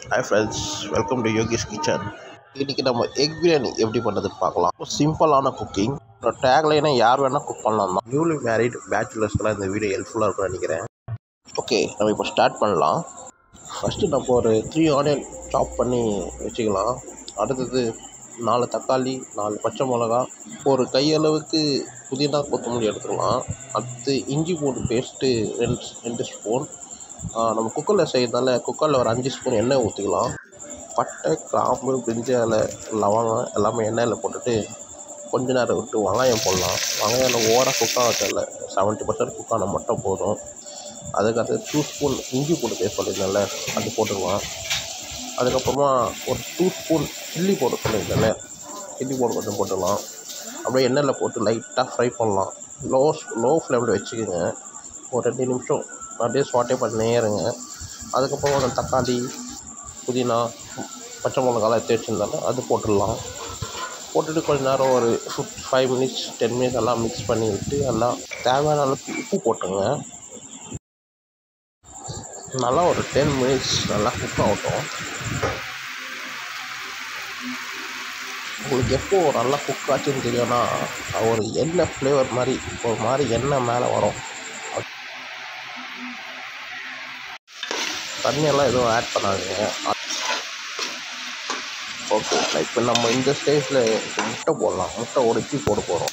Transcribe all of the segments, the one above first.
hi friends welcome to Yogi's kitchen இன்றைக்கி நம்ம egg biryani எப்படி பண்ணுறதுன்னு பார்க்கலாம் சிம்பிளான குக்கிங் டேக்லைனா யார் வேணால் குக் பண்ணலாம் தான் நியூலி மேரிட் பேச்சுலர்ஸ்க்கெலாம் இந்த வீடியோ ஹெல்ப்ஃபுல்லாக இருக்கும்னு நினைக்கிறேன் ஓகே நம்ம இப்போ ஸ்டார்ட் பண்ணலாம் ஃபஸ்ட்டு நம்ம ஒரு த்ரீ ஆனியன் சாப் பண்ணி வச்சுக்கலாம் அடுத்தது நாலு தக்காளி நாலு பச்சை மிளகா ஒரு கையளவுக்கு புதினா கொத்தமல்லி எடுத்துக்கலாம் அடுத்து இஞ்சி பூண்டு பேஸ்ட்டு ரெண்டு ரெண்டு ஸ்பூன் நம்ம குக்கரில் செய்யறதால குக்கரில் ஒரு அஞ்சு ஸ்பூன் எண்ணெய் ஊற்றிக்கலாம் பட்டை கிராம்பு பிரிஞ்ச இலை லவங்கம் எல்லாமே எண்ணெயில் போட்டுட்டு கொஞ்ச நேரம் விட்டு வெங்காயம் போடலாம் வெங்காயம் ஓவராக குக் ஆகல செவன்ட்டி பர்சன்ட் குக் ஆனால் மட்டும் போதும் அதுக்கடுத்து டூ ஸ்பூன் இஞ்சி பூண்டு பேஸ்ட் சொல்லியிருந்தேன்ல அது போட்டுக்கலாம் அதுக்கப்புறமா ஒரு டூ ஸ்பூன் சில்லி பவுடர் சொல்லியிருந்தேன்ல சில்லி பவுடர் கொஞ்சம் போட்டுக்கலாம் அப்படியே எண்ணெயில் போட்டு லைட்டாக ஃப்ரை பண்ணலாம் லோ லோ ஃப்ளேமில் வச்சுக்கோங்க ஒரு ரெண்டு நிமிஷம் அப்படியே ஸ்வாட்டே பண்ணினே இருங்க அதுக்கப்புறம் அந்த தக்காளி புதினா பச்சை மிளகாலாம் எடுத்து வச்சுருந்தாலும் அது போட்டுடலாம் போட்டுட்டு கொஞ்ச நேரம் ஒரு ஃபிஃப்ட் ஃபைவ் மினிட்ஸ் டென் மினிட்ஸ் எல்லாம் மிக்ஸ் பண்ணி விட்டு எல்லாம் தேவையான அளவுக்கு உப்பு போட்டுங்க நல்லா ஒரு டென் மினிட்ஸ் நல்லா குக் ஆகட்டும் உங்களுக்கு எப்போ நல்லா குக் ஆச்சுன்னு தெரியும்னா ஒரு எண்ணெய் ஃப்ளேவர் மாதிரி ஒரு மாதிரி எண்ணெய் மேலே வரும் தண்ணியெல்லாம் எதுவும் ஆட் பண்ணாதீங்க ஓகே இப்போ நம்ம இந்த ஸ்டேஜில் முட்டை போடலாம் முட்டை உடைச்சி போட போகிறோம்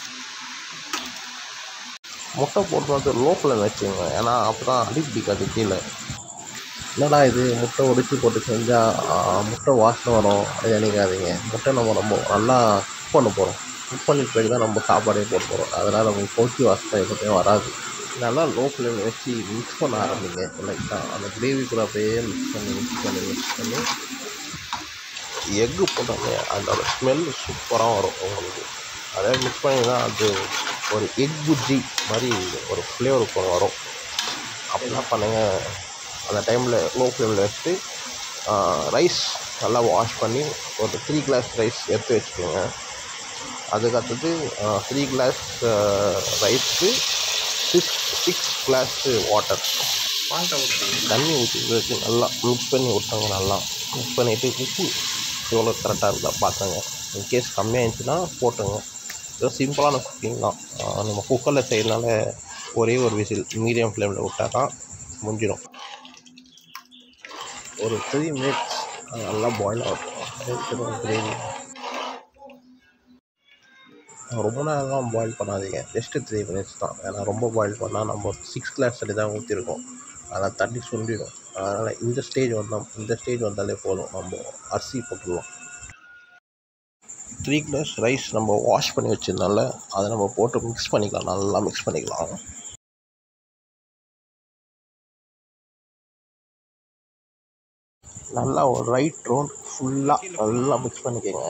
முட்டை போடுறது லோ ஃப்ளேம் வச்சுங்க ஏன்னா அப்போ தான் அடி பிடிக்காது கீழே என்னடா இது முட்டை உடைச்சி போட்டு செஞ்சால் முட்டை வாசனை வரும் அது நினைக்காதீங்க முட்டை நம்ம ரொம்ப நல்லா குக் பண்ண போகிறோம் குக் பண்ணிட்டு பிறகு தான் நம்ம சாப்பாடே போட போகிறோம் அதனால் நமக்கு கோச்சி வாசனை எதுவுமே வராது நல்லா லோ ஃப்ளேமில் வச்சு மிக்ஸ் பண்ண ஆரம்பிங்க லைட்டாக அந்த கிரேவி கூட அப்படியே மிக்ஸ் பண்ணி மிக்ஸ் பண்ணி மிக்ஸ் பண்ணி எக்கு போட்டோமே அதோட ஸ்மெல் சூப்பராக வரும் உங்களுக்கு அதே மிக்ஸ் பண்ணி தான் அது ஒரு எக் புஜ்ஜி மாதிரி ஒரு ஃப்ளேவர் வரும் அப்படிலாம் பண்ணுங்கள் அந்த டைமில் லோ ஃப்ளேமில் வச்சுட்டு ரைஸ் நல்லா வாஷ் பண்ணி ஒரு த்ரீ கிளாஸ் ரைஸ் எடுத்து வச்சுக்கோங்க அதுக்கடுத்தது த்ரீ கிளாஸ் ரைஸ்க்கு சிக்ஸ் சிக்ஸ் கிளாஸு வாட்டர் தண்ணி ஊற்றி வச்சு நல்லா மிக்ஸ் பண்ணி விட்டாங்க நல்லா மிக்ஸ் பண்ணிவிட்டு உப்பு எவ்வளோ கரெக்டாக இருந்தா பார்த்துங்க இன்கேஸ் கம்மியாக இருந்துச்சுன்னா போட்டுங்க ஏதோ சிம்பிளான குக்கிங் தான் நம்ம குக்கரில் செய்யறதுனால ஒரே ஒரு விசில் மீடியம் ஃப்ளேமில் விட்டால் தான் முடிஞ்சிடும் ஒரு த்ரீ மினிட்ஸ் நல்லா பாயில் ஆகட்டும் கிரேவி ரொம்ப நேரம் பாயில் பண்ணாதீங்க ஜஸ்ட்டு த்ரீ மினிட்ஸ் தான் ஏன்னா ரொம்ப பாயில் பண்ணால் நம்ம சிக்ஸ் கிளாஸ் தண்ணி தான் ஊற்றிருக்கோம் அதனால் தண்ணி சுண்டிடும் அதனால் இந்த ஸ்டேஜ் வந்தால் இந்த ஸ்டேஜ் வந்தாலே போதும் நம்ம அரிசி போட்டுடலாம் த்ரீ கிளாஸ் ரைஸ் நம்ம வாஷ் பண்ணி வச்சிருந்தால அதை நம்ம போட்டு மிக்ஸ் பண்ணிக்கலாம் நல்லா மிக்ஸ் பண்ணிக்கலாம் நல்லா ஒரு ரைட் ரவுண்ட் ஃபுல்லாக நல்லா மிக்ஸ் பண்ணிக்கோங்க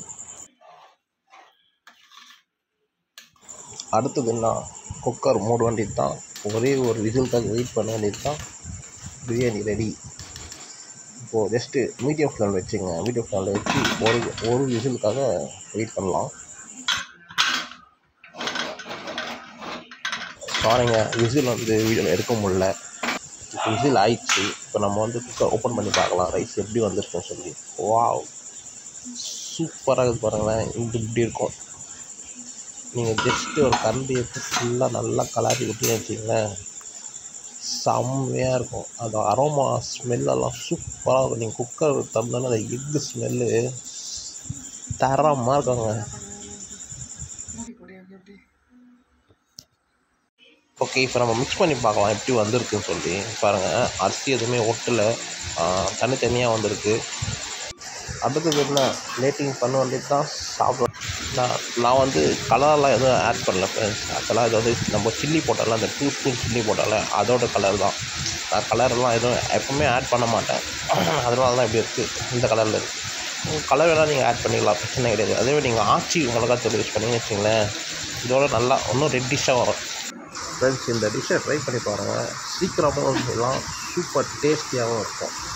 அடுத்தது என்ன குக்கர் மூட வேண்டியது தான் ஒரே ஒரு விசிலுக்காக வெயிட் பண்ண வேண்டியது தான் பிரியாணி ரெடி இப்போது ஜஸ்ட்டு மீடியம் ஃப்ளேமில் வச்சுங்க மீடியம் ஃப்ளேமில் வச்சு ஒரு ஒரு விசிலுக்காக வெயிட் பண்ணலாம் சாரிங்க விசில் வந்து வீடியோவில் எடுக்க முடில இப்போ விசில் ஆயிடுச்சு இப்போ நம்ம வந்து குக்கர் ஓப்பன் பண்ணி பார்க்கலாம் ரைஸ் எப்படி வந்திருக்குன்னு சொல்லி வாவ் சூப்பராக இருக்குது பாருங்களேன் இது இப்படி இருக்கும் நீங்கள் ஜஸ்ட்டு ஒரு கரண்டி எடுத்து ஃபுல்லாக நல்லா கலாரி விட்டீங்கன்னு வச்சிங்களேன் செம்மையாக இருக்கும் அந்த அரோமா ஸ்மெல்லெல்லாம் சூப்பராக இருக்கும் நீங்கள் குக்கர் தந்தோன்னா அந்த எக்கு ஸ்மெல்லு தரமாக இருக்குங்க ஓகே இப்போ நம்ம மிக்ஸ் பண்ணி பார்க்கலாம் எப்படி வந்திருக்குன்னு சொல்லி பாருங்கள் அரிசி எதுவுமே ஒட்டலை தனித்தனியாக வந்திருக்கு அடுத்தது என்ன லேட்டிங் பண்ண வேண்டியது தான் சாப்பிட நான் நான் வந்து கலரெலாம் எதுவும் ஆட் பண்ணல ஃப்ரெண்ட்ஸ் ஆக்சுவலாக இது வந்து நம்ம சில்லி போட்டால அந்த டூ ஸ்பூன் சில்லி போட்டால அதோட கலர் தான் நான் கலரெல்லாம் எதுவும் எப்போவுமே ஆட் பண்ண மாட்டேன் அதனால தான் இப்படி இருக்குது இந்த கலரில் இருக்குது கலர் வேணால் நீங்கள் ஆட் பண்ணிக்கலாம் பிரச்சனை கிடையாது அதே மாதிரி நீங்கள் ஆச்சி மிளகாத்தூள் யூஸ் பண்ணிங்கன்னு வச்சிங்களேன் இதோட நல்லா இன்னும் ரெட்டிஷாக வரும் ஃப்ரெண்ட்ஸ் இந்த டிஷ்ஷை ட்ரை பண்ணி பாருங்கள் சீக்கிரமாகவும் செய்யலாம் சூப்பர் டேஸ்டியாகவும் இருக்கும்